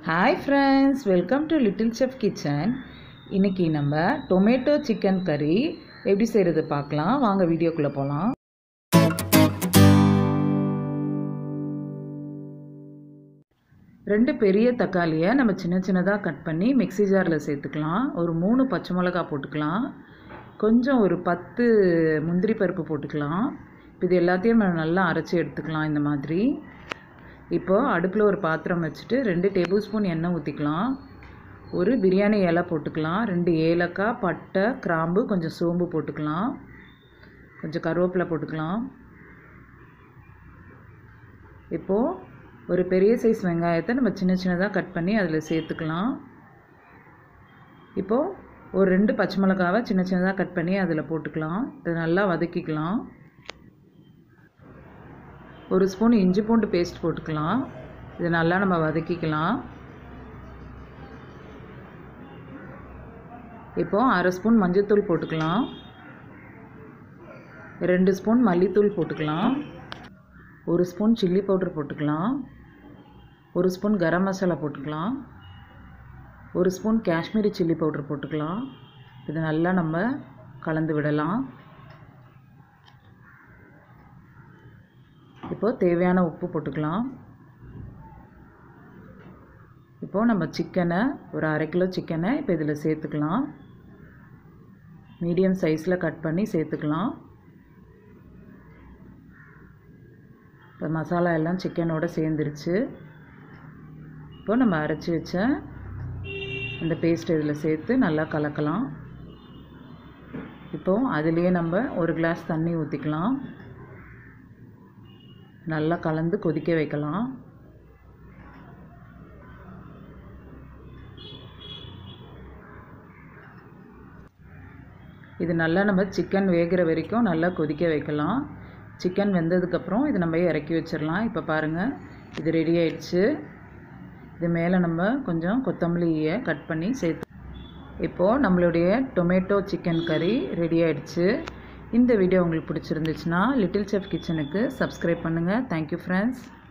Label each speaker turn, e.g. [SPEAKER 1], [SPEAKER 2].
[SPEAKER 1] hi friends welcome to little chef kitchen இன்றைக்கி நம்ம tomato chicken கறி எப்படி செய்கிறது பார்க்கலாம் வாங்க வீடியோக்குள்ளே போகலாம் ரெண்டு பெரிய தக்காளியை நம்ம சின்ன சின்னதாக கட் பண்ணி மிக்ஸி ஜாரில் சேர்த்துக்கலாம் ஒரு மூணு பச்சை மிளகா போட்டுக்கலாம் கொஞ்சம் ஒரு பத்து முந்திரி பருப்பு போட்டுக்கலாம் இப்போ இது எல்லாத்தையும் நம்ம நல்லா அரைச்சி எடுத்துக்கலாம் இந்த மாதிரி இப்போது அடுப்பில் ஒரு பாத்திரம் வச்சுட்டு ரெண்டு டேபிள் ஸ்பூன் எண்ணெய் ஊற்றிக்கலாம் ஒரு பிரியாணி இலை போட்டுக்கலாம் ரெண்டு ஏலக்காய் பட்டை கிராம்பு கொஞ்சம் சோம்பு போட்டுக்கலாம் கொஞ்சம் கருவேப்பிலை போட்டுக்கலாம் இப்போது ஒரு பெரிய சைஸ் வெங்காயத்தை நம்ம சின்ன சின்னதாக கட் பண்ணி அதில் சேர்த்துக்கலாம் இப்போது ஒரு ரெண்டு பச்சை மிளகாவை சின்ன சின்னதாக கட் பண்ணி அதில் போட்டுக்கலாம் இதை நல்லா வதக்கிக்கலாம் ஒரு ஸ்பூன் இஞ்சி பூண்டு பேஸ்ட் போட்டுக்கலாம் இதை நல்லா நம்ம வதக்கிக்கலாம் இப்போது அரை ஸ்பூன் மஞ்சள்தூள் போட்டுக்கலாம் ரெண்டு ஸ்பூன் மல்லித்தூள் போட்டுக்கலாம் ஒரு ஸ்பூன் சில்லி பவுடர் போட்டுக்கலாம் ஒரு ஸ்பூன் கரம் மசாலா போட்டுக்கலாம் ஒரு ஸ்பூன் காஷ்மீரி சில்லி பவுடர் போட்டுக்கலாம் இதை நல்லா நம்ம கலந்து விடலாம் இப்போது தேவையான உப்பு போட்டுக்கலாம் இப்போது நம்ம சிக்கனை ஒரு அரை கிலோ சிக்கனை இப்போ இதில் சேர்த்துக்கலாம் மீடியம் சைஸில் கட் பண்ணி சேர்த்துக்கலாம் இப்போ மசாலா எல்லாம் சிக்கனோட சேர்ந்துருச்சு இப்போ நம்ம அரைச்சி வச்ச அந்த பேஸ்ட் இதில் சேர்த்து நல்லா கலக்கலாம் இப்போது அதுலேயே நம்ம ஒரு கிளாஸ் தண்ணி ஊற்றிக்கலாம் நல்லா கலந்து கொதிக்க வைக்கலாம் இது நல்லா நம்ம சிக்கன் வேகிற வரைக்கும் நல்லா கொதிக்க வைக்கலாம் சிக்கன் வெந்ததுக்கப்புறம் இது நம்ம இறக்கி வச்சிடலாம் இப்போ பாருங்கள் இது ரெடி ஆயிடுச்சு இது மேலே நம்ம கொஞ்சம் கொத்தமல்லியை கட் பண்ணி சேர்த்து இப்போது நம்மளுடைய டொமேட்டோ சிக்கன் கறி ரெடி ஆயிடுச்சு இந்த வீடியோ உங்களுக்கு பிடிச்சிருந்துச்சுன்னா லிட்டில் செஃப் கிச்சனுக்கு சப்ஸ்கிரைப் பண்ணுங்கள் தேங்க்யூ ஃப்ரெண்ட்ஸ்